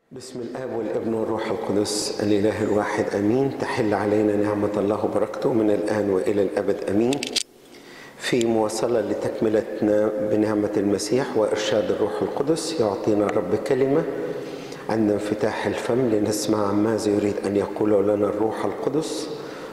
بسم الاب والابن والروح القدس الاله الواحد امين تحل علينا نعمه الله وبركته من الان والى الابد امين في مواصله لتكملتنا بنعمه المسيح وارشاد الروح القدس يعطينا الرب كلمه عند انفتاح الفم لنسمع ماذا يريد ان يقول لنا الروح القدس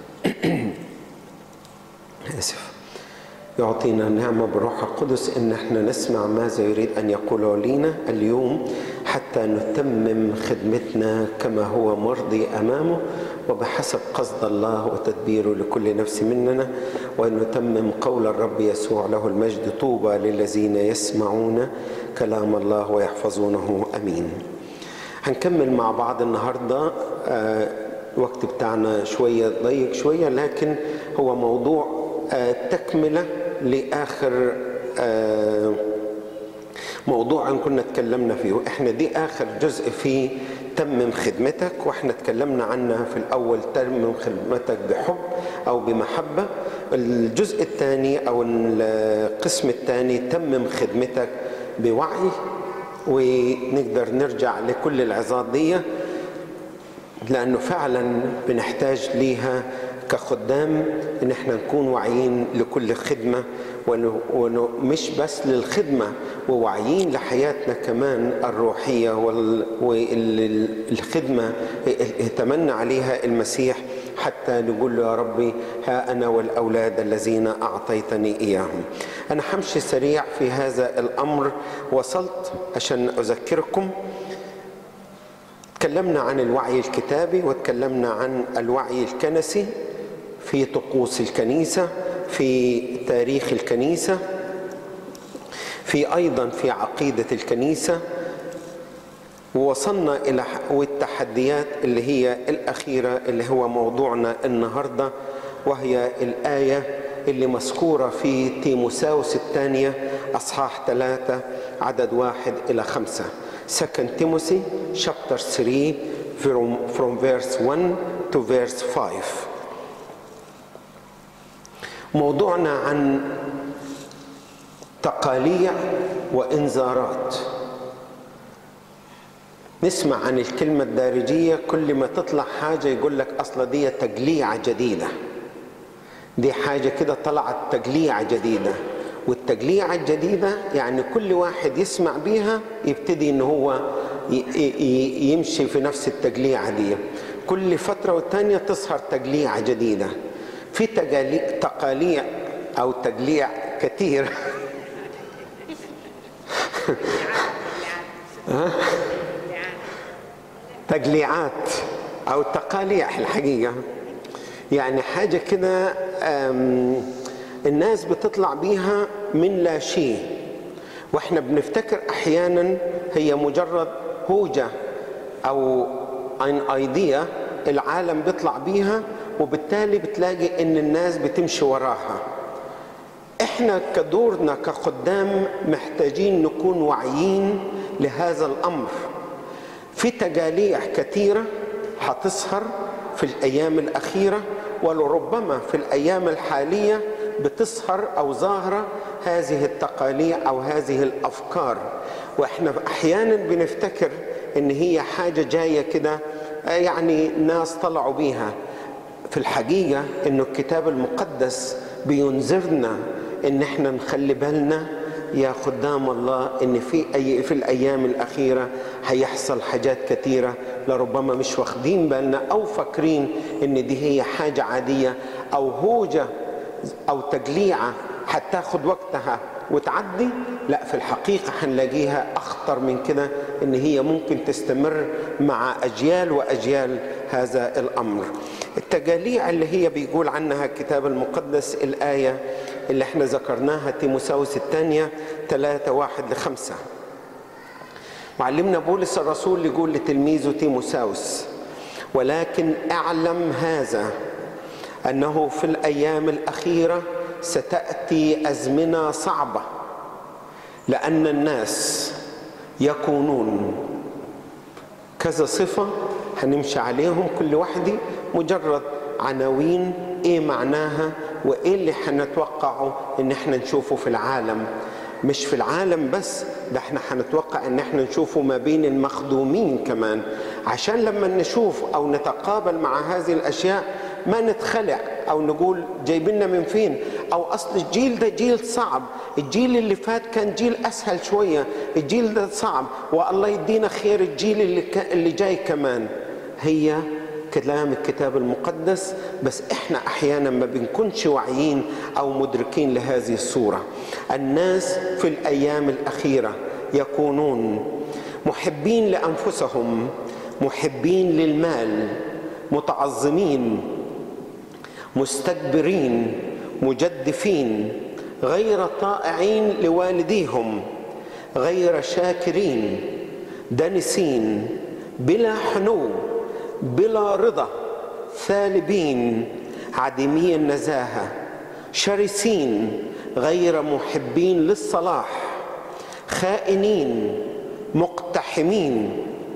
اسف يعطينا نعمة بالروح القدس إن احنا نسمع ماذا يريد أن يقوله لنا اليوم حتى نتمم خدمتنا كما هو مرضي أمامه وبحسب قصد الله وتدبيره لكل نفس مننا ونتمم قول الرب يسوع له المجد طوبى للذين يسمعون كلام الله ويحفظونه أمين هنكمل مع بعض النهاردة آه الوقت بتاعنا شوية ضيق شوية لكن هو موضوع آه تكملة لآخر آه موضوع كنا تكلمنا فيه احنا دي آخر جزء في تمم خدمتك واحنا تكلمنا عنها في الأول تمم خدمتك بحب أو بمحبة الجزء الثاني أو القسم الثاني تمم خدمتك بوعي ونقدر نرجع لكل العظات دي لأنه فعلا بنحتاج ليها كخدام ان احنا نكون واعيين لكل خدمه ومش بس للخدمه وواعيين لحياتنا كمان الروحيه والخدمه اتمنى عليها المسيح حتى نقول له يا ربي ها انا والاولاد الذين اعطيتني اياهم. انا حمشي سريع في هذا الامر وصلت عشان اذكركم تكلمنا عن الوعي الكتابي وتكلمنا عن الوعي الكنسي في طقوس الكنيسة في تاريخ الكنيسة في أيضا في عقيدة الكنيسة ووصلنا إلى والتحديات اللي هي الأخيرة اللي هو موضوعنا النهاردة وهي الآية اللي مذكورة في تيموساوس الثانية أصحاح ثلاثة عدد واحد إلى خمسة Second Timothy chapter 3 from, from verse 1 to verse 5 موضوعنا عن تقاليع وانذارات نسمع عن الكلمة الدارجية كل ما تطلع حاجة يقول لك أصلا دي تجليعة جديدة دي حاجة كده طلعت تجليعة جديدة والتجليعة الجديدة يعني كل واحد يسمع بيها يبتدي ان هو يمشي في نفس التجليعة دي كل فترة والتانية تظهر تجليعة جديدة في تقاليع او تجليع كثير تجليعات او تقاليع الحقيقه يعني حاجه كده الناس بتطلع بيها من لا شيء واحنا بنفتكر احيانا هي مجرد هوجه او ان ايديا العالم بيطلع بيها وبالتالي بتلاقي ان الناس بتمشي وراها احنا كدورنا كخدام محتاجين نكون واعيين لهذا الامر في تجاليع كثيره هتظهر في الايام الاخيره ولربما في الايام الحاليه بتظهر او ظاهره هذه التقاليع او هذه الافكار واحنا احيانا بنفتكر ان هي حاجه جايه كده يعني ناس طلعوا بيها في الحقيقة إنه الكتاب المقدس بينذرنا إن إحنا نخلي بالنا يا خدام الله إن في أي في الأيام الأخيرة هيحصل حاجات كثيرة لربما مش واخدين بالنا أو فاكرين إن دي هي حاجة عادية أو هوجة أو تجليعة هتاخد وقتها وتعدي لا في الحقيقة هنلاقيها أخطر من كده إن هي ممكن تستمر مع أجيال وأجيال هذا الأمر التجاليع اللي هي بيقول عنها الكتاب المقدس الآية اللي احنا ذكرناها تيموساوس الثانية ثلاثة واحد لخمسة معلمنا بولس الرسول يقول لتلميذه تيموساوس ولكن اعلم هذا أنه في الأيام الأخيرة ستأتي أزمنة صعبة لأن الناس يكونون كذا صفة هنمشي عليهم كل واحدة مجرد عناوين ايه معناها وايه اللي هنتوقعه ان احنا نشوفه في العالم مش في العالم بس ده احنا هنتوقع ان احنا نشوفه ما بين المخدومين كمان عشان لما نشوف او نتقابل مع هذه الاشياء ما نتخلع او نقول جايبيننا من فين او اصل الجيل ده جيل صعب الجيل اللي فات كان جيل اسهل شويه الجيل ده صعب والله يدينا خير الجيل اللي, ك... اللي جاي كمان هي كلام الكتاب المقدس بس احنا احيانا ما بنكونش واعيين او مدركين لهذه الصوره الناس في الايام الاخيره يكونون محبين لانفسهم محبين للمال متعظمين مستكبرين مجدفين غير طائعين لوالديهم غير شاكرين دنسين بلا حنو بلا رضا ثالبين عديمي النزاهه شرسين غير محبين للصلاح خائنين مقتحمين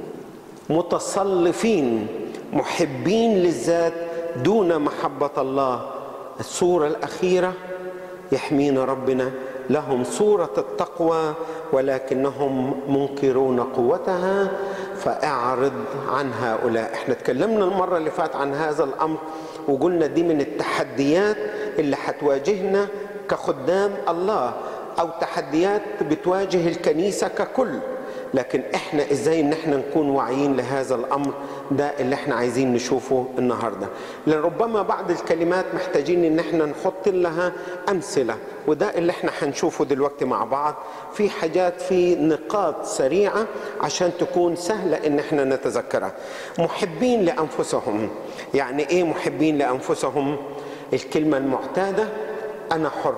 متصلفين محبين للذات دون محبه الله الصوره الاخيره يحمينا ربنا لهم صوره التقوى ولكنهم منكرون قوتها فاعرض عن هؤلاء احنا تكلمنا المره اللي فات عن هذا الامر وقلنا دي من التحديات اللي هتواجهنا كخدام الله او تحديات بتواجه الكنيسه ككل لكن احنا ازاي ان احنا نكون واعيين لهذا الامر ده اللي احنا عايزين نشوفه النهارده لان ربما بعض الكلمات محتاجين ان احنا نحط لها امثله وده اللي احنا هنشوفه دلوقتي مع بعض في حاجات في نقاط سريعه عشان تكون سهله ان احنا نتذكرها محبين لانفسهم يعني ايه محبين لانفسهم الكلمه المعتاده انا حر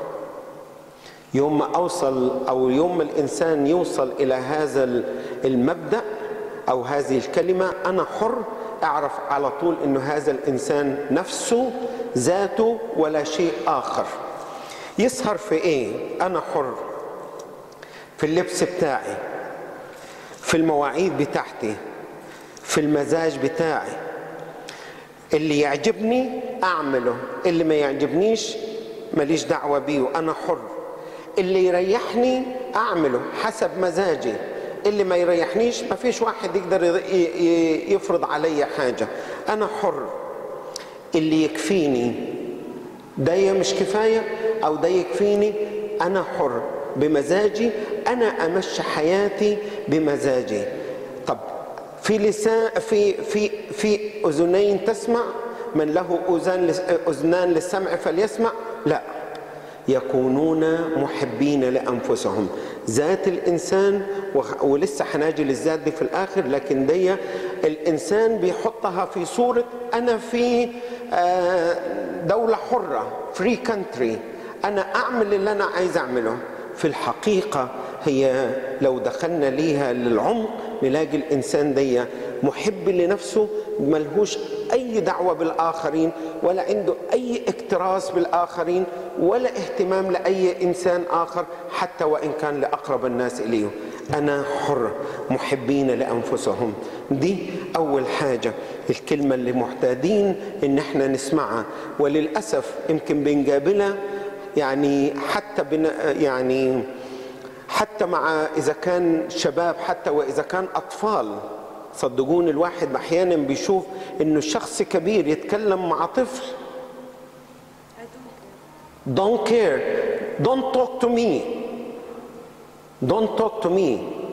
يوم ما اوصل او يوم ما الانسان يوصل الى هذا المبدا او هذه الكلمه انا حر اعرف على طول انه هذا الانسان نفسه ذاته ولا شيء اخر يسهر في ايه انا حر في اللبس بتاعي في المواعيد بتاعتي في المزاج بتاعي اللي يعجبني اعمله اللي ما يعجبنيش ماليش دعوه بيه وانا حر اللي يريحني اعمله حسب مزاجي اللي ما يريحنيش ما فيش واحد يقدر يفرض علي حاجة أنا حر اللي يكفيني ده مش كفاية أو ده يكفيني أنا حر بمزاجي أنا أمشي حياتي بمزاجي طب في لسان في في في أذنين تسمع من له أذان أذنان للسمع فليسمع لا يكونون محبين لانفسهم ذات الانسان ولسه هناجي للذات دي في الاخر لكن دي الانسان بيحطها في صوره انا في دوله حره فري كانتري انا اعمل اللي انا عايز اعمله في الحقيقه هي لو دخلنا ليها للعمق نلاقي الانسان دي محب لنفسه ملهوش اي دعوه بالاخرين ولا عنده اي اكتراث بالاخرين ولا اهتمام لاي انسان اخر حتى وان كان لاقرب الناس اليه انا حر محبين لانفسهم دي اول حاجه الكلمه اللي معتادين ان احنا نسمعها وللاسف يمكن بنقابلها يعني حتى بن يعني حتى مع اذا كان شباب حتى واذا كان اطفال صدقوني الواحد احيانا بيشوف انه شخص كبير يتكلم مع طفل don't care don't talk to me don't talk to me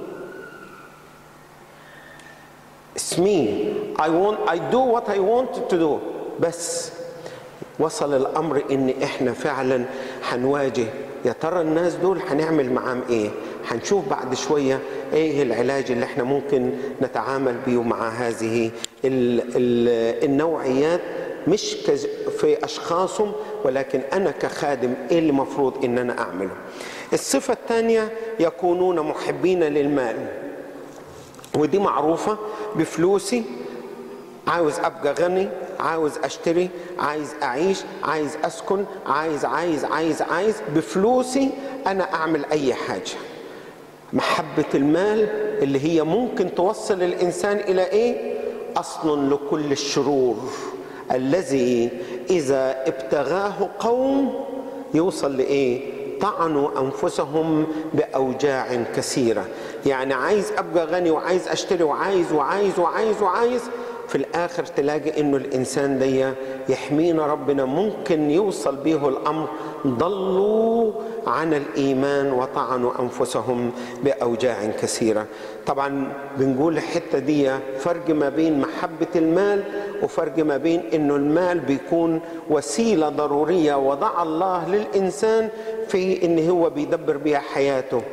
it's me I want I do what I want to do بس وصل الامر ان احنا فعلا هنواجه يا ترى الناس دول هنعمل معاهم ايه هنشوف بعد شويه ايه العلاج اللي احنا ممكن نتعامل بيه مع هذه ال ال النوعيات مش في اشخاصهم ولكن انا كخادم ايه اللي المفروض ان انا اعمله الصفه الثانيه يكونون محبين للمال ودي معروفه بفلوسي عاوز ابقى غني عاوز اشتري عايز اعيش عايز اسكن عايز عايز عايز عايز بفلوسي انا اعمل اي حاجه محبه المال اللي هي ممكن توصل الانسان الى ايه اصل لكل الشرور الذي اذا ابتغاه قوم يوصل لايه طعنوا أنفسهم بأوجاع كثيرة يعني عايز أبقى غني وعايز أشتري وعايز وعايز وعايز وعايز في الآخر تلاقي إنه الإنسان دي يحمينا ربنا ممكن يوصل به الأمر ضلوا عن الإيمان وطعنوا أنفسهم بأوجاع كثيرة طبعا بنقول الحتة دي فرق ما بين محبة المال وفرق ما بين إنه المال بيكون وسيلة ضرورية وضع الله للإنسان في إن هو بيدبر بها حياته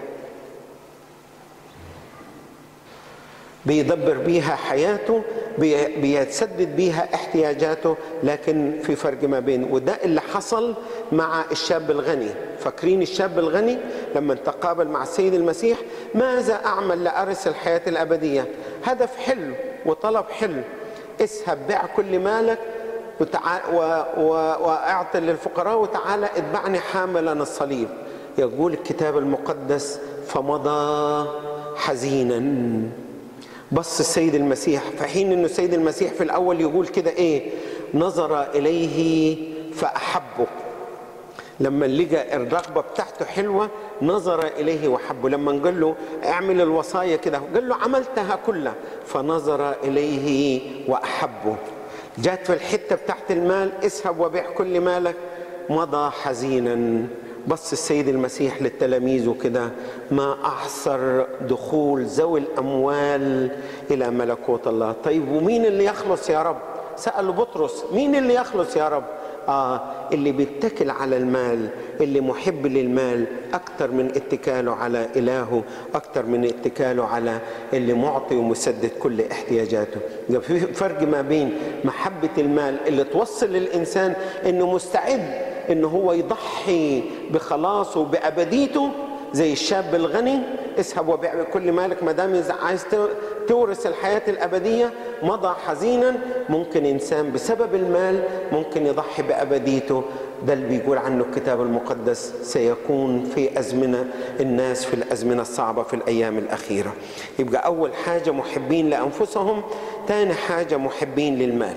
بيدبر بيها حياته بيسدد بيها احتياجاته لكن في فرق ما بين وده اللي حصل مع الشاب الغني فاكرين الشاب الغني لما تقابل مع السيد المسيح ماذا اعمل لارث الحياه الابديه هدف حلو وطلب حلو اذهب بيع كل مالك وتع... و... و... واعطي للفقراء وتعالى اتبعني حاملا الصليب يقول الكتاب المقدس فمضى حزينا بص السيد المسيح في حين انه السيد المسيح في الاول يقول كده ايه نظر اليه فاحبه لما لقى الرغبة بتاعته حلوة نظر إليه وحبه لما قال له اعمل الوصايا كده قال له عملتها كلها فنظر إليه وأحبه جات في الحتة بتاعت المال اذهب وبيع كل مالك مضى حزينا بص السيد المسيح للتلاميذ وكده ما أحسر دخول ذوي الأموال إلى ملكوت الله طيب ومين اللي يخلص يا رب سأل بطرس مين اللي يخلص يا رب آه اللي بيتكل على المال اللي محب للمال أكتر من اتكاله على إلهه أكتر من اتكاله على اللي معطي ومسدد كل احتياجاته في فرق ما بين محبة المال اللي توصل للإنسان إنه مستعد إنه هو يضحي بخلاصه بأبديته زي الشاب الغني اسحب وبيع كل مالك ما دام عايز تورث الحياه الابديه مضى حزينا ممكن انسان بسبب المال ممكن يضحي بابديته ده اللي بيقول عنه الكتاب المقدس سيكون في ازمنه الناس في الازمنه الصعبه في الايام الاخيره يبقى اول حاجه محبين لانفسهم ثاني حاجه محبين للمال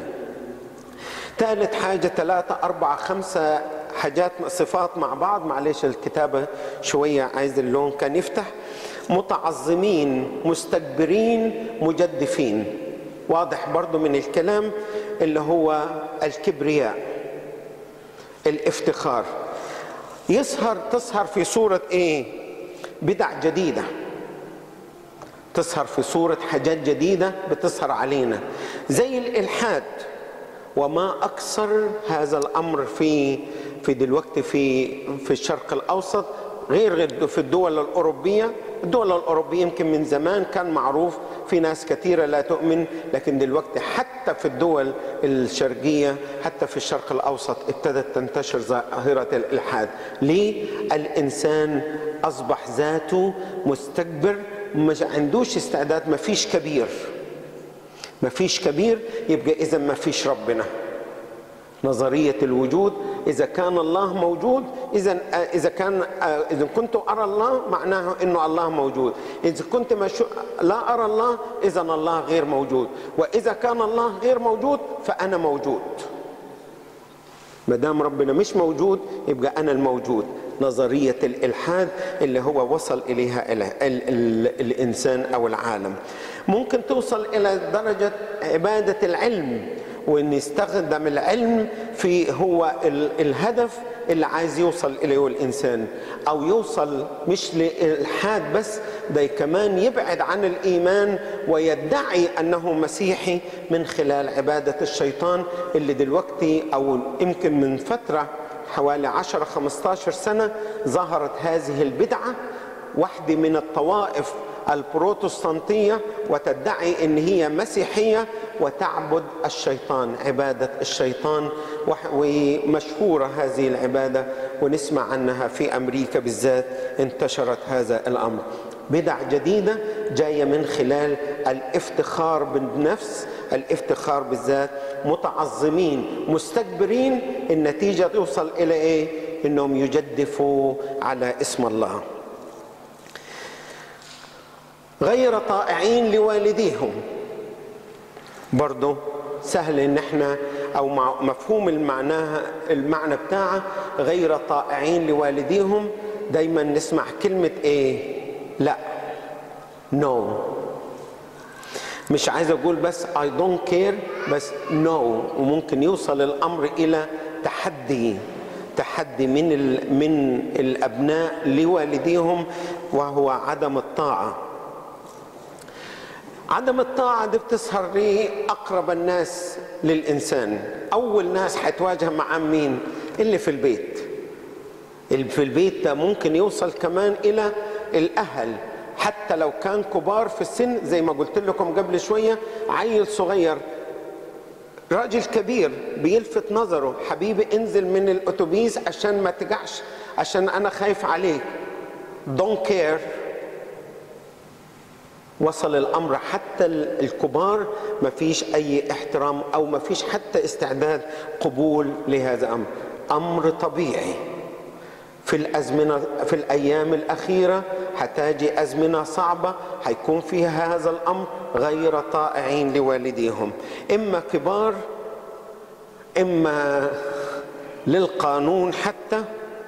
ثالث حاجه ثلاثه اربعه خمسه حاجات صفات مع بعض معلش الكتابة شوية عايز اللون كان يفتح متعظمين مستكبرين مجدفين واضح برضو من الكلام اللي هو الكبرياء الافتخار يسهر تسهر في صورة ايه بدع جديدة تسهر في صورة حاجات جديدة بتسهر علينا زي الإلحاد وما أكثر هذا الأمر في في دلوقتي في في الشرق الاوسط غير غير في الدول الاوروبيه الدول الاوروبيه يمكن من زمان كان معروف في ناس كثيره لا تؤمن لكن دلوقتي حتى في الدول الشرقيه حتى في الشرق الاوسط ابتدت تنتشر ظاهره الالحاد ليه الانسان اصبح ذاته مستكبر مش عندوش استعداد ما فيش كبير ما فيش كبير يبقى اذا ما فيش ربنا نظرية الوجود إذا كان الله موجود إذا إذا كان إذا كنت أرى الله معناه إنه الله موجود إذا كنت مشو لا أرى الله إذا الله غير موجود وإذا كان الله غير موجود فأنا موجود ما دام ربنا مش موجود يبقى أنا الموجود نظرية الإلحاد اللي هو وصل إليها ال ال ال الإنسان أو العالم ممكن توصل إلى درجة عبادة العلم وان يستخدم العلم في هو الهدف اللي عايز يوصل اليه الانسان او يوصل مش للحاد بس ده كمان يبعد عن الايمان ويدعي انه مسيحي من خلال عباده الشيطان اللي دلوقتي او يمكن من فتره حوالي 10 15 سنه ظهرت هذه البدعه واحده من الطوائف البروتستانتية وتدعي ان هي مسيحية وتعبد الشيطان عبادة الشيطان ومشهورة هذه العبادة ونسمع عنها في امريكا بالذات انتشرت هذا الامر بدع جديدة جاية من خلال الافتخار بالنفس الافتخار بالذات متعظمين مستكبرين النتيجة توصل إلى إيه؟ إنهم يجدفوا على اسم الله غير طائعين لوالديهم برضه سهل ان احنا او مفهوم المعنى المعنى بتاعه غير طائعين لوالديهم دايما نسمع كلمة ايه لا نو no. مش عايز اقول بس I don't care بس no وممكن يوصل الامر الى تحدي تحدي من ال... من الابناء لوالديهم وهو عدم الطاعه عدم الطاعة دي بتظهر لأقرب الناس للإنسان أول ناس هتواجه مع مين اللي في البيت اللي في البيت ده ممكن يوصل كمان إلى الأهل حتى لو كان كبار في السن زي ما قلت لكم قبل شوية عيل صغير راجل كبير بيلفت نظره حبيبي انزل من الأتوبيس عشان ما تقعش عشان أنا خايف عليك don't care وصل الامر حتى الكبار ما فيش اي احترام او ما فيش حتى استعداد قبول لهذا الامر امر طبيعي في الازمنه في الايام الاخيره حتاجي ازمنه صعبه حيكون فيها هذا الامر غير طائعين لوالديهم اما كبار اما للقانون حتى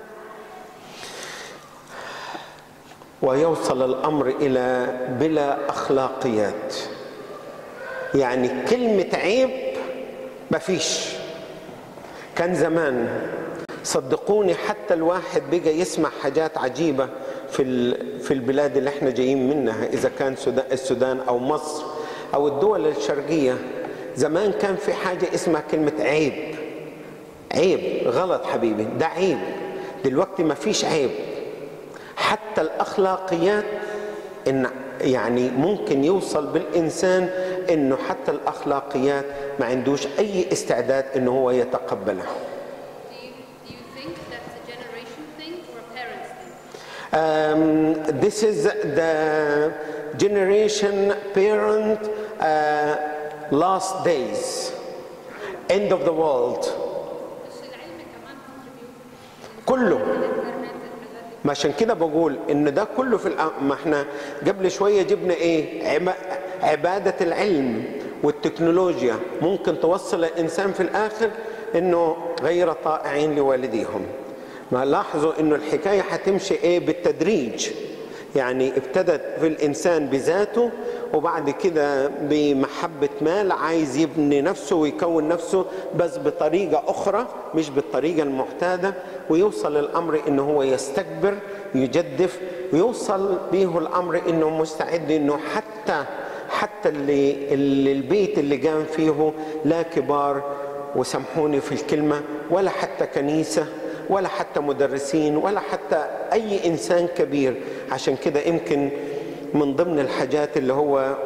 ويوصل الامر الى بلا اخلاقيات يعني كلمه عيب مفيش كان زمان صدقوني حتى الواحد بقى يسمع حاجات عجيبه في في البلاد اللي احنا جايين منها اذا كان السودان او مصر او الدول الشرقيه زمان كان في حاجه اسمها كلمه عيب عيب غلط حبيبي ده عيب دلوقتي ما فيش عيب حتى الاخلاقيات ان يعني ممكن يوصل بالانسان انه حتى الاخلاقيات ما عندوش اي استعداد انه هو يتقبلها Um, this is the generation parent uh, last days end of the world كله ما عشان كده بقول ان ده كله في الأ... ما احنا قبل شويه جبنا ايه عب... عباده العلم والتكنولوجيا ممكن توصل الانسان في الاخر انه غير طائعين لوالديهم ما لاحظوا انه الحكايه هتمشي ايه بالتدريج يعني ابتدت في الانسان بذاته وبعد كده بمحبه مال عايز يبني نفسه ويكون نفسه بس بطريقه اخرى مش بالطريقه المعتاده ويوصل الامر انه هو يستكبر يجدف ويوصل به الامر انه مستعد انه حتى حتى اللي, اللي البيت اللي قام فيه لا كبار وسامحوني في الكلمه ولا حتى كنيسه ولا حتى مدرسين ولا حتى اي انسان كبير عشان كده يمكن من ضمن الحاجات اللي هو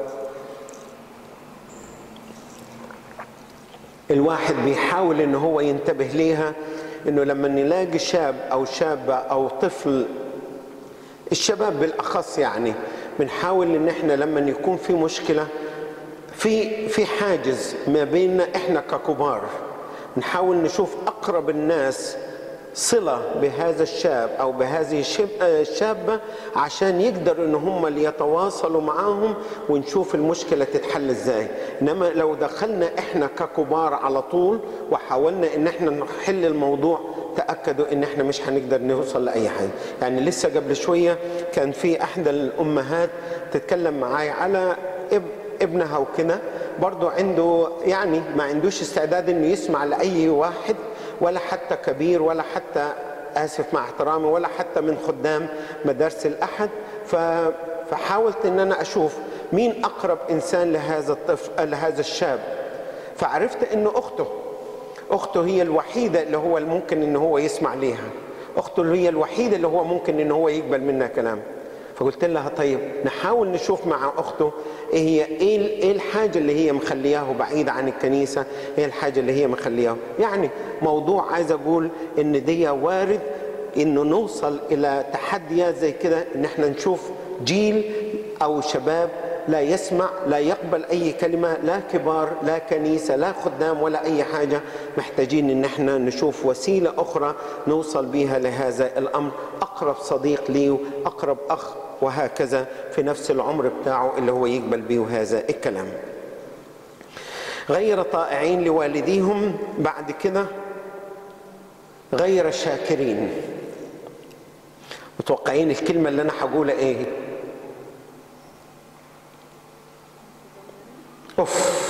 الواحد بيحاول ان هو ينتبه ليها انه لما نلاقي شاب او شابه او طفل الشباب بالاخص يعني بنحاول ان احنا لما يكون في مشكله في في حاجز ما بيننا احنا ككبار نحاول نشوف اقرب الناس صلة بهذا الشاب أو بهذه الشابة عشان يقدروا إن هم اللي يتواصلوا معاهم ونشوف المشكلة تتحل إزاي إنما لو دخلنا إحنا ككبار على طول وحاولنا إن إحنا نحل الموضوع تأكدوا إن إحنا مش هنقدر نوصل لأي حاجة يعني لسه قبل شوية كان في أحدى الأمهات تتكلم معاي على ابنها وكده برضو عنده يعني ما عندوش استعداد انه يسمع لاي واحد ولا حتى كبير ولا حتى اسف مع احترامي ولا حتى من خدام مدارس الاحد فحاولت ان انا اشوف مين اقرب انسان لهذا الطفل لهذا الشاب فعرفت انه اخته اخته هي الوحيده اللي هو ممكن ان هو يسمع ليها اخته اللي هي الوحيده اللي هو ممكن ان هو يقبل منها كلام فقلت لها طيب نحاول نشوف مع اخته ايه هي ايه ايه الحاجه اللي هي مخلياه بعيد عن الكنيسه ايه الحاجه اللي هي مخلياه يعني موضوع عايز اقول ان دي وارد انه نوصل الى تحديات زي كده ان احنا نشوف جيل او شباب لا يسمع لا يقبل اي كلمه لا كبار لا كنيسه لا خدام ولا اي حاجه محتاجين ان احنا نشوف وسيله اخرى نوصل بها لهذا الامر اقرب صديق لي اقرب اخ وهكذا في نفس العمر بتاعه اللي هو يقبل به هذا الكلام غير طائعين لوالديهم بعد كده غير شاكرين متوقعين الكلمة اللي أنا هقولها إيه؟ أوف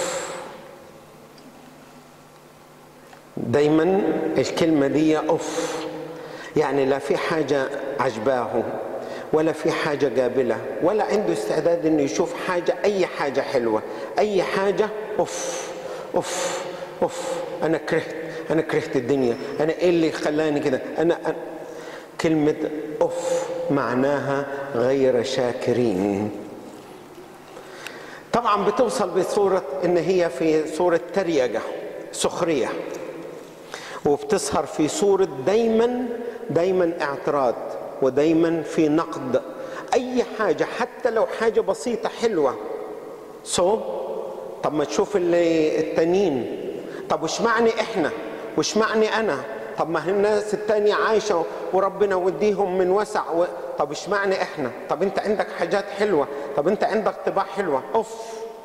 دايما الكلمة دي أوف يعني لا في حاجة عجباه ولا في حاجة قابلة ولا عنده استعداد انه يشوف حاجة اي حاجة حلوة اي حاجة اوف اوف اوف انا كرهت انا كرهت الدنيا انا ايه اللي خلاني كده انا, أنا كلمة اوف معناها غير شاكرين طبعا بتوصل بصورة ان هي في صورة تريقة سخرية وبتظهر في صورة دايما دايما اعتراض ودايما في نقد اي حاجة حتى لو حاجة بسيطة حلوة سو so, طب ما تشوف اللي التانيين طب وش معني احنا وش معني انا طب ما الناس التانية عايشة وربنا وديهم من وسع و... طب وش معني احنا طب انت عندك حاجات حلوة طب انت عندك طباع حلوة اوف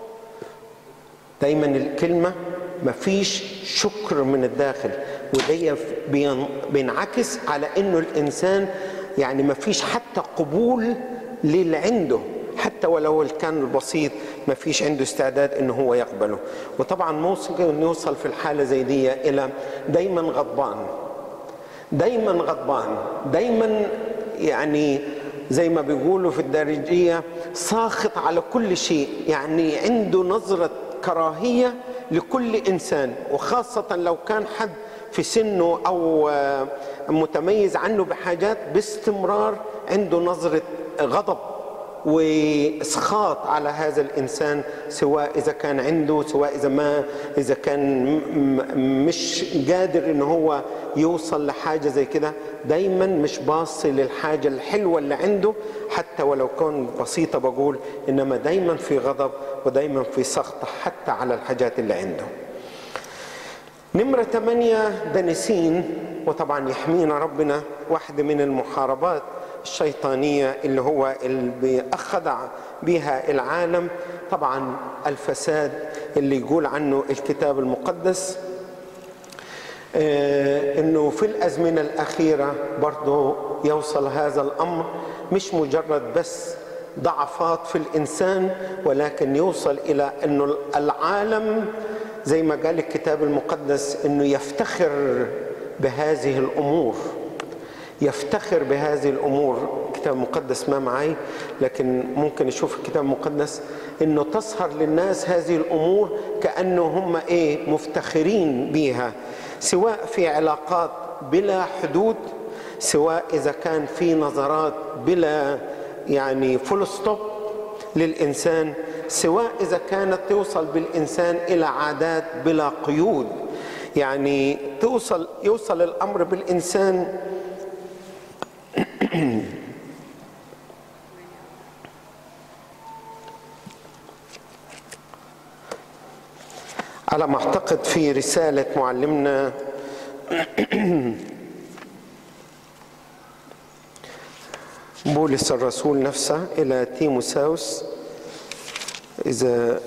دايما الكلمة مفيش شكر من الداخل وده بينعكس على انه الانسان يعني مفيش حتى قبول للي عنده حتى ولو كان البسيط ما فيش عنده استعداد انه هو يقبله وطبعا ممكن يوصل في الحاله زي دي الى دايما غضبان دايما غضبان دايما يعني زي ما بيقولوا في الدارجيه ساخط على كل شيء يعني عنده نظره كراهيه لكل انسان وخاصه لو كان حد في سنه او متميز عنه بحاجات باستمرار عنده نظره غضب واسخاط على هذا الانسان سواء اذا كان عنده سواء اذا ما اذا كان مش قادر ان هو يوصل لحاجه زي كده دايما مش باصي للحاجه الحلوه اللي عنده حتى ولو كان بسيطه بقول انما دايما في غضب ودايما في سخط حتى على الحاجات اللي عنده نمرة ثمانية دنسين وطبعا يحمينا ربنا واحدة من المحاربات الشيطانية اللي هو اللي بيأخذ بها العالم طبعا الفساد اللي يقول عنه الكتاب المقدس آه انه في الازمنه الاخيره برضه يوصل هذا الامر مش مجرد بس ضعفات في الانسان ولكن يوصل الى انه العالم زي ما قال الكتاب المقدس انه يفتخر بهذه الامور يفتخر بهذه الامور الكتاب المقدس ما معي لكن ممكن اشوف الكتاب المقدس انه تظهر للناس هذه الامور كانه هم ايه مفتخرين بها سواء في علاقات بلا حدود سواء اذا كان في نظرات بلا يعني فول ستوب للانسان سواء اذا كانت توصل بالانسان الى عادات بلا قيود يعني توصل يوصل الامر بالانسان على ما اعتقد في رساله معلمنا بولس الرسول نفسه الى تيموساوس اذا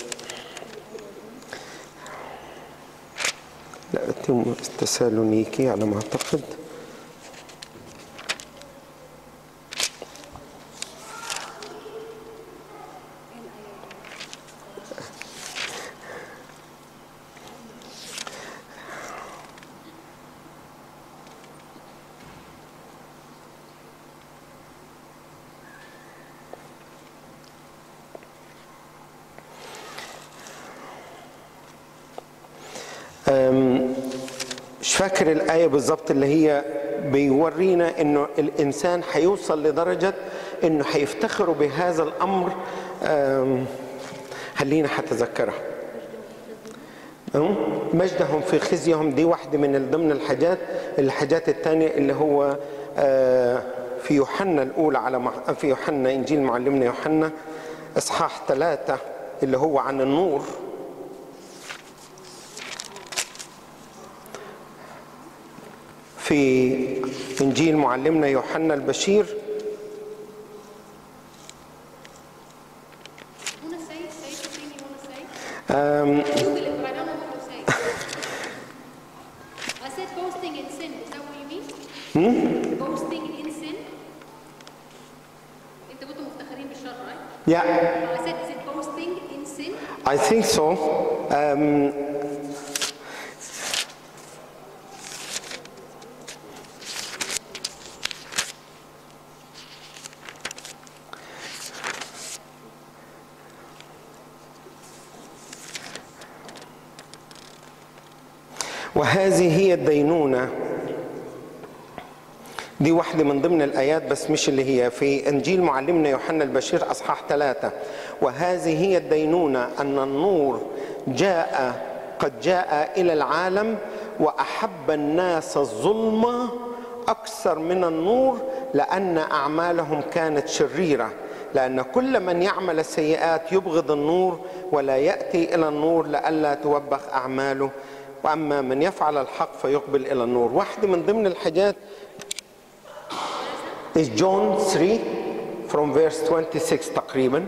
لا تسالونيكي على ما اعتقد مش فاكر الآية بالظبط اللي هي بيورينا إنه الإنسان هيوصل لدرجة إنه هيفتخروا بهذا الأمر خلينا هتذكرها مجدهم في خزيهم دي واحدة من ضمن الحاجات الحاجات الثانية اللي هو في يوحنا الأولى على في يوحنا إنجيل معلمنا يوحنا إصحاح ثلاثة اللي هو عن النور في انجيل معلمنا يوحنا البشير Um, Google it, but I don't know what to say. I said boasting in sin. Is that what you mean? Boasting in sin? Yeah, I said, is it boasting in sin? I think so. Um, وهذه هي الدينونة دي واحدة من ضمن الآيات بس مش اللي هي في إنجيل معلمنا يوحنا البشير أصحاح ثلاثة وهذه هي الدينونة أن النور جاء قد جاء إلى العالم وأحب الناس الظلمة أكثر من النور لأن أعمالهم كانت شريرة لأن كل من يعمل السيئات يبغض النور ولا يأتي إلى النور لئلا توبخ أعماله وأما من يفعل الحق فيقبل إلى النور واحدة من ضمن الحاجات is John 3 from verse 26 تقريبا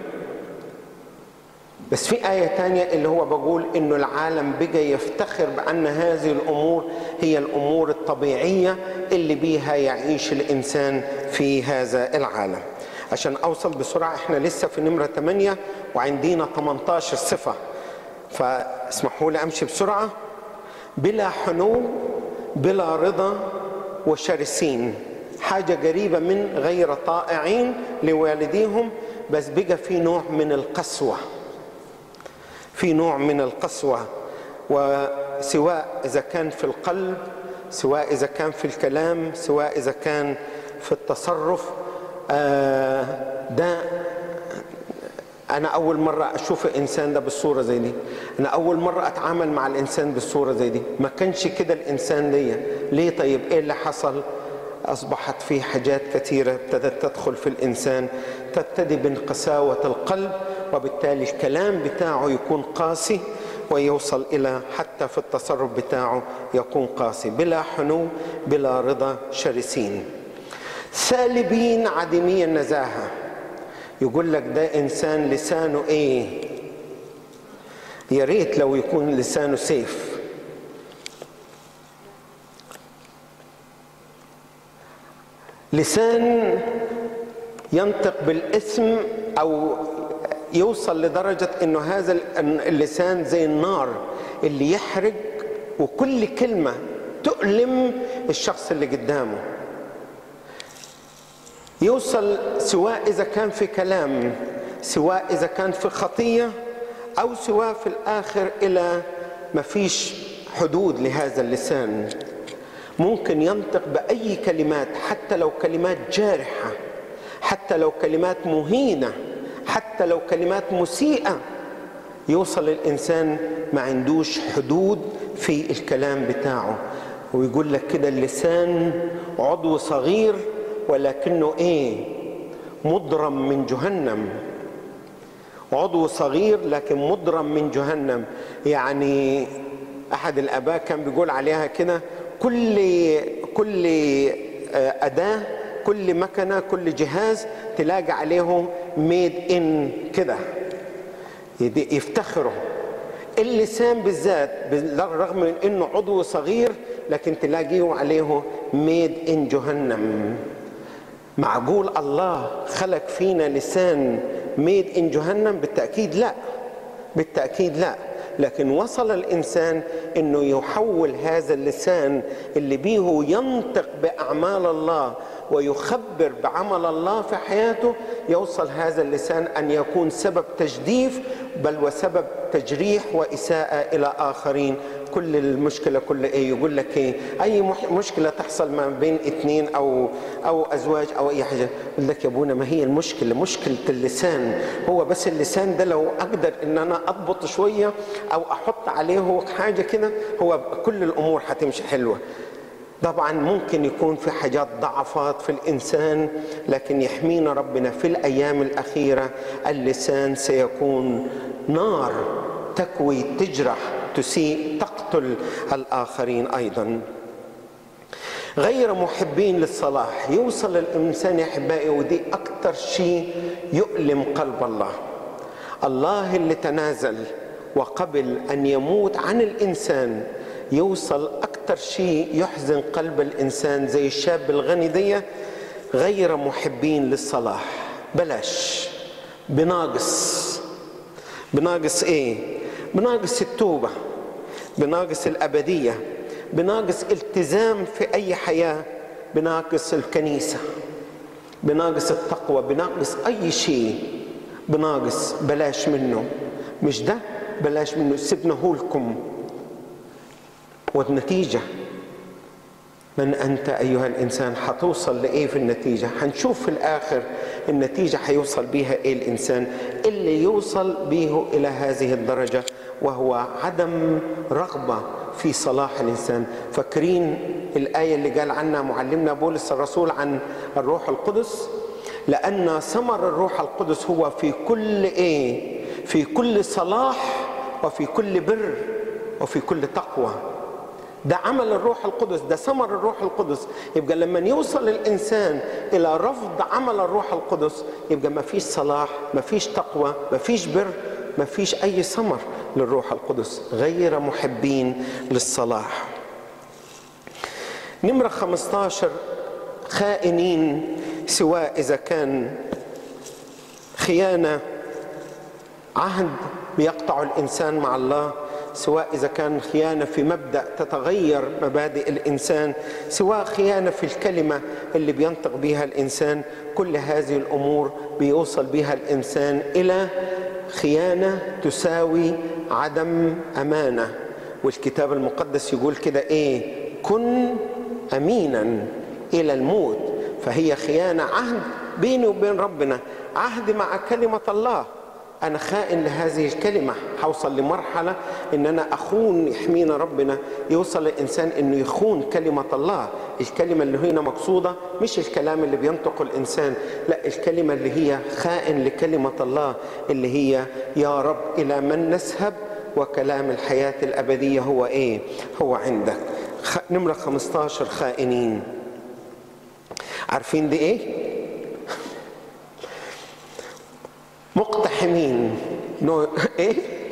بس في آية تانية اللي هو بقول إنه العالم بقى يفتخر بأن هذه الأمور هي الأمور الطبيعية اللي بيها يعيش الإنسان في هذا العالم عشان أوصل بسرعة إحنا لسه في نمرة 8 وعندنا 18 صفة فاسمحوا لي أمشي بسرعة بلا حنو بلا رضا وشرسين حاجة قريبة من غير طائعين لوالديهم بس بقى في نوع من القسوة في نوع من القسوة وسواء إذا كان في القلب سواء إذا كان في الكلام سواء إذا كان في التصرف آه، ده أنا أول مرة أشوف الإنسان ده بالصورة زي دي أنا أول مرة أتعامل مع الإنسان بالصورة زي دي ما كانش كده الإنسان ليا ليه طيب إيه اللي حصل أصبحت في حاجات كثيرة ابتدت تدخل في الإنسان تبتدي من قساوة القلب وبالتالي الكلام بتاعه يكون قاسي ويوصل إلى حتى في التصرف بتاعه يكون قاسي بلا حنو بلا رضا شرسين سالبين عديمي النزاهة يقول لك ده إنسان لسانه إيه يا ريت لو يكون لسانه سيف لسان ينطق بالاسم او يوصل لدرجه انه هذا اللسان زي النار اللي يحرق وكل كلمه تؤلم الشخص اللي قدامه يوصل سواء اذا كان في كلام سواء اذا كان في خطيه او سواء في الاخر الى ما فيش حدود لهذا اللسان ممكن ينطق باي كلمات حتى لو كلمات جارحه حتى لو كلمات مهينه حتى لو كلمات مسيئه يوصل الانسان ما عندوش حدود في الكلام بتاعه ويقول لك كده اللسان عضو صغير ولكنه ايه مضرم من جهنم عضو صغير لكن مضرم من جهنم يعني احد الاباء كان بيقول عليها كده كل كل اداه كل مكنه كل جهاز تلاقي عليه ميد ان كده يفتخروا اللسان بالذات بالرغم من انه عضو صغير لكن تلاقيه عليه ميد ان جهنم معقول الله خلق فينا لسان ميد ان جهنم بالتاكيد لا بالتاكيد لا لكن وصل الانسان انه يحول هذا اللسان اللي بيه ينطق باعمال الله ويخبر بعمل الله في حياته يوصل هذا اللسان ان يكون سبب تجديف بل وسبب تجريح واساءه الى اخرين كل المشكله كل ايه يقول لك ايه اي مشكله تحصل ما بين اثنين او او ازواج او اي حاجه يقول لك يا ابونا ما هي المشكله مشكله اللسان هو بس اللسان ده لو اقدر ان انا اضبط شويه او احط عليه حاجه كده هو كل الامور هتمشي حلوه طبعا ممكن يكون في حاجات ضعفات في الانسان لكن يحمينا ربنا في الايام الاخيره اللسان سيكون نار تكوي تجرح تسيء تقتل الاخرين ايضا غير محبين للصلاح يوصل الانسان يا احبائي ودي اكثر شيء يؤلم قلب الله الله اللي تنازل وقبل ان يموت عن الانسان يوصل اكثر شيء يحزن قلب الانسان زي الشاب الغني دي غير محبين للصلاح بلاش بناقص بناقص ايه بناقص التوبه بناقص الابديه بناقص التزام في اي حياه بناقص الكنيسه بناقص التقوى بناقص اي شيء بناقص بلاش منه مش ده بلاش منه سيبناه لكم والنتيجه من أنت أيها الإنسان حتوصل لإيه في النتيجة هنشوف في الآخر النتيجة هيوصل بيها إيه الإنسان اللي يوصل به إلى هذه الدرجة وهو عدم رغبة في صلاح الإنسان فاكرين الآية اللي قال عنها معلمنا بولس الرسول عن الروح القدس لأن ثمر الروح القدس هو في كل إيه في كل صلاح وفي كل بر وفي كل تقوى ده عمل الروح القدس ده ثمر الروح القدس يبقى لما يوصل الانسان الى رفض عمل الروح القدس يبقى ما فيش صلاح ما فيش تقوى ما فيش بر ما فيش اي ثمر للروح القدس غير محبين للصلاح نمرة 15 خائنين سواء إذا كان خيانة عهد بيقطع الإنسان مع الله سواء إذا كان خيانة في مبدأ تتغير مبادئ الإنسان سواء خيانة في الكلمة اللي بينطق بها الإنسان كل هذه الأمور بيوصل بها الإنسان إلى خيانة تساوي عدم أمانة والكتاب المقدس يقول كده إيه كن أمينا إلى الموت فهي خيانة عهد بيني وبين ربنا عهد مع كلمة الله أنا خائن لهذه الكلمة هوصل لمرحلة إن أنا أخون يحمينا ربنا يوصل الإنسان إنه يخون كلمة الله الكلمة اللي هنا مقصودة مش الكلام اللي بينطق الإنسان لا الكلمة اللي هي خائن لكلمة الله اللي هي يا رب إلى من نذهب وكلام الحياة الأبدية هو إيه هو عندك خ... نمرة 15 خائنين عارفين دي إيه مقتحمين نو... ايه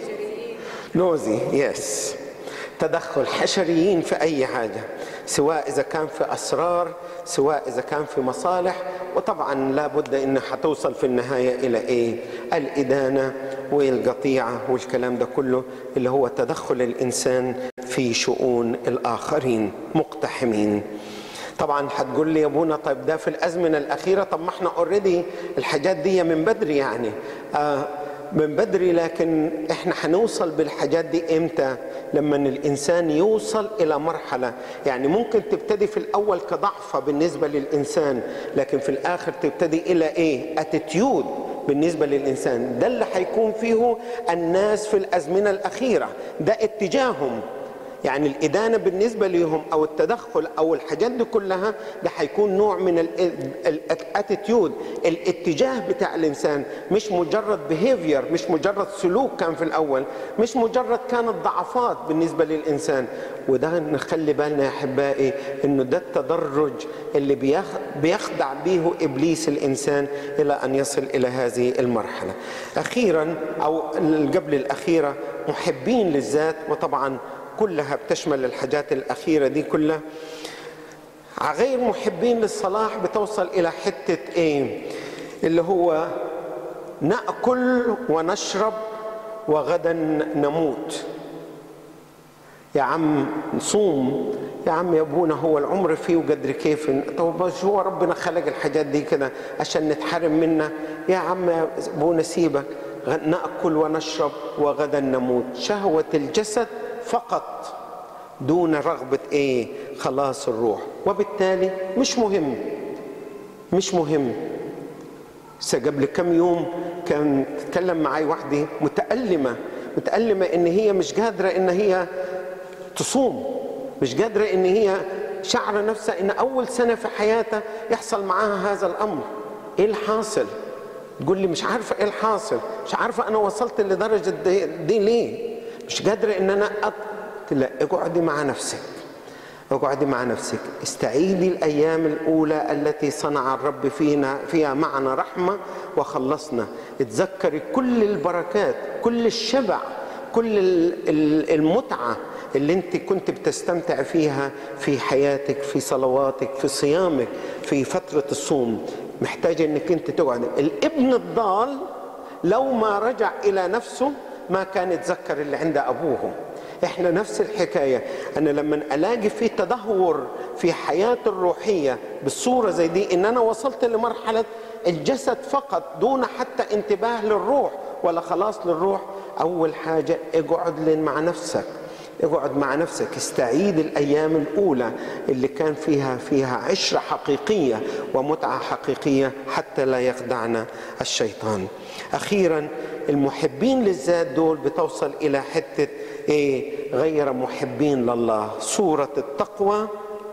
نوزي يس تدخل حشريين في اي حاجه سواء اذا كان في اسرار سواء اذا كان في مصالح وطبعا لابد ان حتوصل في النهايه الى ايه الادانه والقطيعه والكلام ده كله اللي هو تدخل الانسان في شؤون الاخرين مقتحمين طبعا هتقول لي يا ابونا طيب ده في الازمنه الاخيره طب ما احنا اوريدي الحاجات دي من بدري يعني آه من بدري لكن احنا هنوصل بالحاجات دي امتى لما الانسان يوصل الى مرحله يعني ممكن تبتدي في الاول كضعفه بالنسبه للانسان لكن في الاخر تبتدي الى ايه اتيتيود بالنسبة للإنسان ده اللي هيكون فيه الناس في الأزمنة الأخيرة ده اتجاههم يعني الإدانة بالنسبة لهم أو التدخل أو الحاجات دي كلها ده هيكون نوع من الاتيتيود الاتجاه بتاع الإنسان مش مجرد behavior مش مجرد سلوك كان في الأول مش مجرد كانت ضعفات بالنسبة للإنسان وده نخلي بالنا يا أحبائي إنه ده التدرج اللي بيخدع به إبليس الإنسان إلى أن يصل إلى هذه المرحلة أخيرا أو قبل الأخيرة محبين للذات وطبعا كلها بتشمل الحاجات الأخيرة دي كلها غير محبين للصلاح بتوصل إلى حتة إيه اللي هو نأكل ونشرب وغدا نموت يا عم نصوم يا عم يا ابونا هو العمر فيه وقدر كيف طب شو هو ربنا خلق الحاجات دي كده عشان نتحرم منها يا عم يا ابونا سيبك ناكل ونشرب وغدا نموت شهوه الجسد فقط دون رغبه ايه خلاص الروح وبالتالي مش مهم مش مهم قبل كم يوم كان تتكلم معي واحده متألمة متألمة ان هي مش قادرة ان هي تصوم مش قادرة ان هي شعر نفسها ان اول سنة في حياتها يحصل معاها هذا الامر ايه الحاصل تقول لي مش عارفة ايه الحاصل مش عارفة انا وصلت لدرجة دي, دي ليه مش قادرة ان انا أط... لا اقعدي مع نفسك اقعدي مع نفسك استعيدي الايام الاولى التي صنع الرب فينا فيها معنا رحمه وخلصنا اتذكري كل البركات كل الشبع كل المتعه اللي انت كنت بتستمتع فيها في حياتك في صلواتك في صيامك في فتره الصوم محتاجه انك انت تقعد الابن الضال لو ما رجع الى نفسه ما كان يتذكر اللي عند ابوه احنا نفس الحكايه انا لما الاقي في تدهور في حياتي الروحيه بالصوره زي دي ان انا وصلت لمرحله الجسد فقط دون حتى انتباه للروح ولا خلاص للروح اول حاجه اقعد لين مع نفسك اقعد مع نفسك استعيد الايام الاولى اللي كان فيها فيها عشره حقيقيه ومتعه حقيقيه حتى لا يخدعنا الشيطان اخيرا المحبين للذات دول بتوصل الى حته ايه غير محبين لله صوره التقوى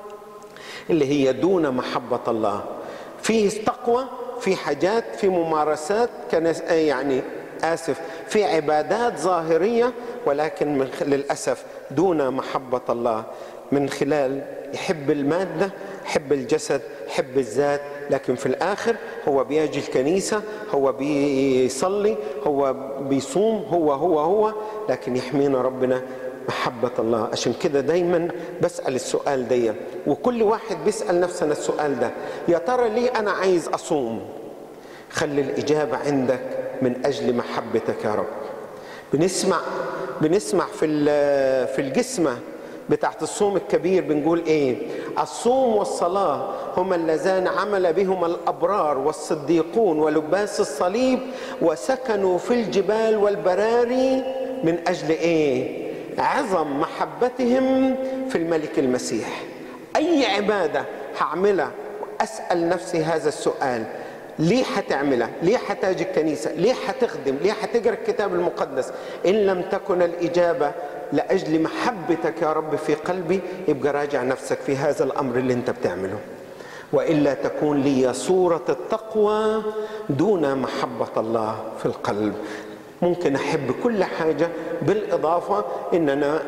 اللي هي دون محبه الله في تقوى في حاجات في ممارسات كان يعني اسف في عبادات ظاهريه ولكن من للاسف دون محبه الله من خلال يحب الماده يحب الجسد يحب الذات لكن في الاخر هو بيجي الكنيسه هو بيصلي هو بيصوم هو هو هو لكن يحمينا ربنا محبة الله عشان كده دايما بسأل السؤال ده وكل واحد بيسأل نفسنا السؤال ده يا ترى ليه أنا عايز أصوم خلي الإجابة عندك من أجل محبتك يا رب بنسمع بنسمع في في الجسمة بتاعت الصوم الكبير بنقول ايه الصوم والصلاة هما اللذان عمل بهما الأبرار والصديقون ولباس الصليب وسكنوا في الجبال والبراري من أجل ايه عظم محبتهم في الملك المسيح أي عبادة هعملها وأسأل نفسي هذا السؤال ليه هتعملها؟ ليه هتاجي الكنيسة؟ ليه هتخدم؟ ليه هتقرا الكتاب المقدس؟ إن لم تكن الإجابة لأجل محبتك يا رب في قلبي يبقى راجع نفسك في هذا الأمر اللي أنت بتعمله. وإلا تكون لي صورة التقوى دون محبة الله في القلب. ممكن أحب كل حاجة بالإضافة إن أنا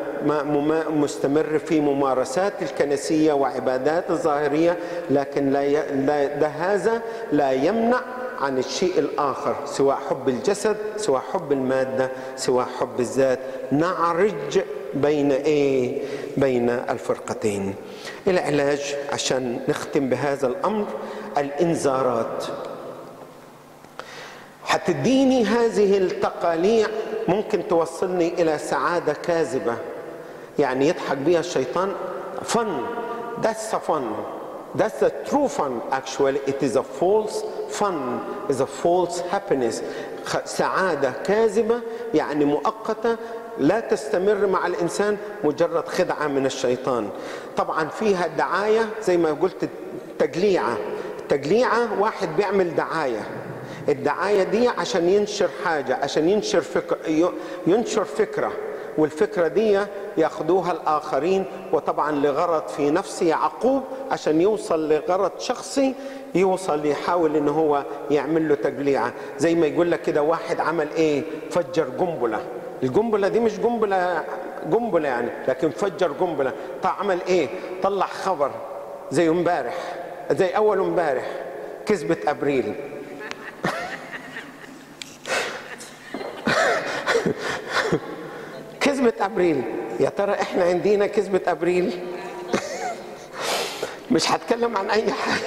مستمر في ممارسات الكنسية وعبادات الظاهرية لكن لا, ي... لا ده هذا لا يمنع عن الشيء الآخر سواء حب الجسد سواء حب المادة سواء حب الذات نعرج بين إيه بين الفرقتين العلاج عشان نختم بهذا الأمر الإنذارات هتديني هذه التقاليع ممكن توصلني الى سعاده كاذبه يعني يضحك بها الشيطان fun that's a fun that's the true fun actually it is a false fun is a false happiness سعاده كاذبه يعني مؤقته لا تستمر مع الانسان مجرد خدعه من الشيطان طبعا فيها دعايه زي ما قلت تجليعه تجليعه واحد بيعمل دعايه الدعايه دي عشان ينشر حاجه عشان ينشر فكر ينشر فكره والفكره دي ياخدوها الاخرين وطبعا لغرض في نفس يعقوب عشان يوصل لغرض شخصي يوصل يحاول ان هو يعمل له تجليعه زي ما يقول لك كده واحد عمل ايه فجر قنبله القنبله دي مش قنبله قنبله يعني لكن فجر قنبله طيب عمل ايه طلع خبر زي امبارح زي اول امبارح كذبه ابريل كذبة أبريل يا ترى إحنا عندنا كذبة أبريل مش هتكلم عن أي حاجة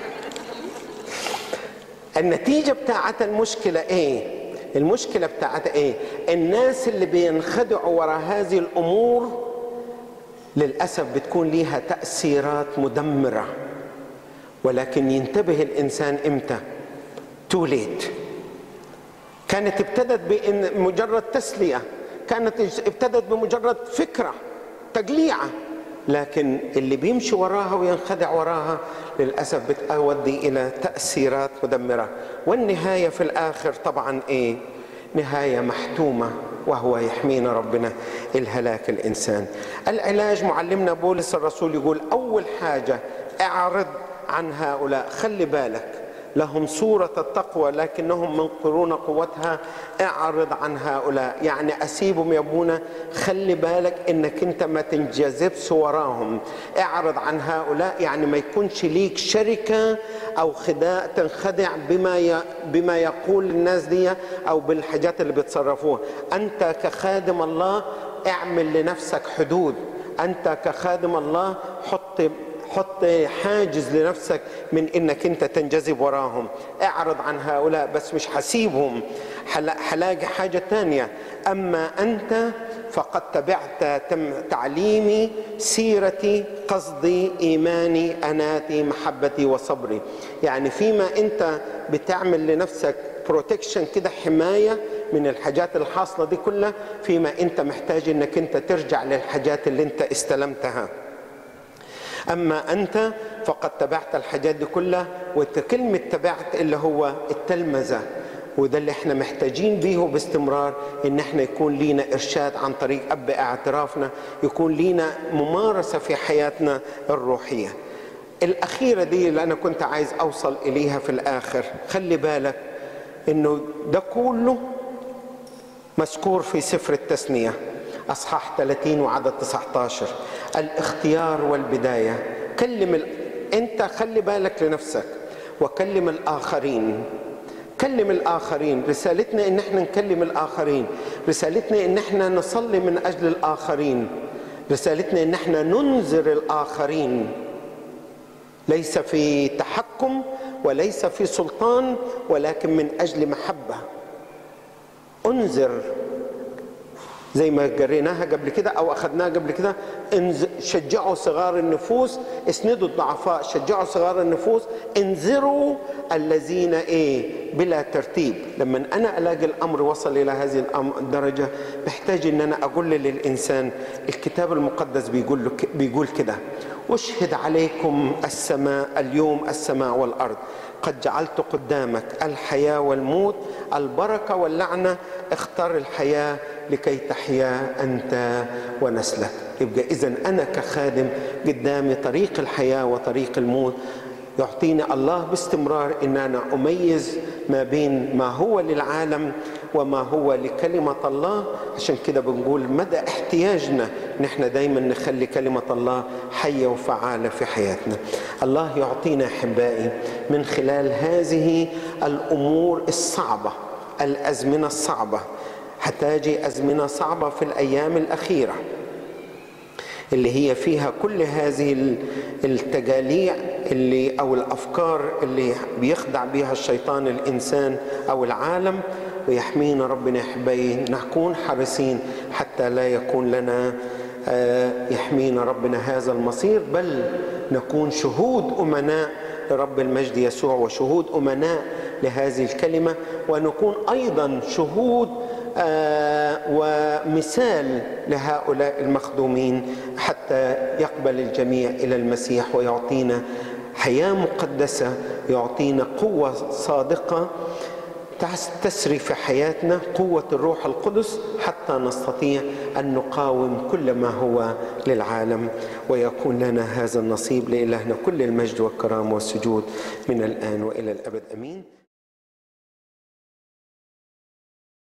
النتيجة بتاعت المشكلة إيه؟ المشكلة بتاعت إيه؟ الناس اللي بينخدعوا وراء هذه الأمور للأسف بتكون ليها تأثيرات مدمرة ولكن ينتبه الإنسان إمتى؟ تو ليت كانت ابتدت بمجرد تسليه كانت ابتدت بمجرد فكره تجليعه لكن اللي بيمشي وراها وينخدع وراها للاسف بتؤدي الى تاثيرات مدمره والنهايه في الاخر طبعا ايه نهايه محتومه وهو يحمينا ربنا الهلاك الانسان العلاج معلمنا بولس الرسول يقول اول حاجه اعرض عن هؤلاء خلي بالك لهم صورة التقوى لكنهم منقرون قوتها اعرض عن هؤلاء يعني أسيبهم يا ابونا خلي بالك انك انت ما تنجذبش وراهم اعرض عن هؤلاء يعني ما يكونش ليك شركة او خداع تنخدع بما ي... بما يقول الناس دي او بالحاجات اللي بيتصرفوها انت كخادم الله اعمل لنفسك حدود انت كخادم الله حط حط حاجز لنفسك من انك انت تنجذب وراهم اعرض عن هؤلاء بس مش حسيبهم حلاقي حاجة تانية أما أنت فقد تبعت تم تعليمي سيرتي قصدي إيماني أناتي محبتي وصبري يعني فيما أنت بتعمل لنفسك بروتكشن كده حماية من الحاجات الحاصلة دي كلها فيما أنت محتاج أنك أنت ترجع للحاجات اللي أنت استلمتها أما أنت فقد تبعت الحاجات دي كلها وكلمة تبعت اللي هو التلمذة وده اللي احنا محتاجين بيه باستمرار ان احنا يكون لينا ارشاد عن طريق اب اعترافنا يكون لينا ممارسه في حياتنا الروحيه الاخيره دي اللي انا كنت عايز اوصل اليها في الاخر خلي بالك انه ده كله مذكور في سفر التثنيه اصحاح 30 وعدد 19 الاختيار والبدايه كلم ال... انت خلي بالك لنفسك وكلم الاخرين كلم الآخرين رسالتنا إن احنا نكلم الآخرين رسالتنا إن احنا نصلي من أجل الآخرين رسالتنا إن احنا ننذر الآخرين ليس في تحكم وليس في سلطان ولكن من أجل محبة انذر زي ما جريناها قبل كده او اخذناها قبل كده شجعوا صغار النفوس اسندوا الضعفاء شجعوا صغار النفوس انذروا الذين ايه بلا ترتيب لما انا الاقي الامر وصل الى هذه الدرجه محتاج ان انا اقول للانسان الكتاب المقدس بيقول له بيقول كده اشهد عليكم السماء اليوم السماء والارض قد جعلت قدامك الحياه والموت البركه واللعنه اختر الحياه لكي تحيا انت ونسلك يبقى اذا انا كخادم قدامي طريق الحياه وطريق الموت يعطيني الله باستمرار ان انا اميز ما بين ما هو للعالم وما هو لكلمه الله عشان كده بنقول مدى احتياجنا ان احنا دايما نخلي كلمه الله حيه وفعاله في حياتنا. الله يعطينا احبائي من خلال هذه الامور الصعبه الازمنه الصعبه هتجي ازمنه صعبه في الايام الاخيره. اللي هي فيها كل هذه التجاليع اللي او الافكار اللي بيخدع بها الشيطان الانسان او العالم ويحمينا ربنا يحبي نكون حريصين حتى لا يكون لنا يحمينا ربنا هذا المصير بل نكون شهود امناء لرب المجد يسوع وشهود امناء لهذه الكلمه ونكون ايضا شهود آه ومثال لهؤلاء المخدومين حتى يقبل الجميع الى المسيح ويعطينا حياه مقدسه يعطينا قوه صادقه تسري في حياتنا قوه الروح القدس حتى نستطيع ان نقاوم كل ما هو للعالم ويكون لنا هذا النصيب لالهنا كل المجد والكرامه والسجود من الان والى الابد امين